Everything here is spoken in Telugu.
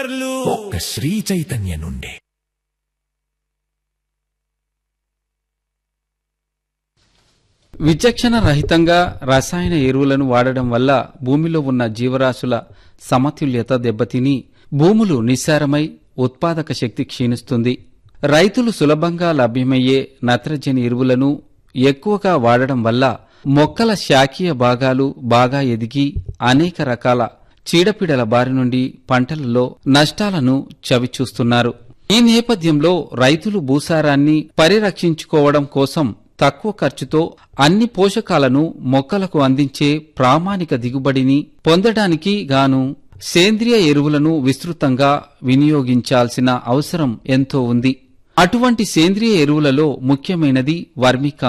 ఒక్క శ్రీ చైతన్య నుండే విచక్షణ రహితంగా రసాయన ఎరువులను వాడడం వల్ల భూమిలో ఉన్న జీవరాశుల సమతుల్యత దెబ్బతిని భూములు నిస్సారమై ఉత్పాదక శక్తి క్షీణిస్తుంది రైతులు సులభంగా లభ్యమయ్యే నత్రజని ఎరువులను ఎక్కువగా వాడడం వల్ల మొక్కల శాఖీయ భాగాలు బాగా ఎదిగి అనేక రకాల చీడపీడల బారి నుండి పంటలలో నష్టాలను చవిచూస్తున్నారు ఈ నేపథ్యంలో రైతులు భూసారాన్ని పరిరక్షించుకోవడం కోసం తక్కువ ఖర్చుతో అన్ని పోషకాలను మొక్కలకు అందించే ప్రామాణిక దిగుబడిని పొందడానికి గాను సేంద్రియ ఎరువులను విస్తృతంగా వినియోగించాల్సిన అవసరం ఎంతో ఉంది అటువంటి సేంద్రియ ఎరువులలో ముఖ్యమైనది వర్మి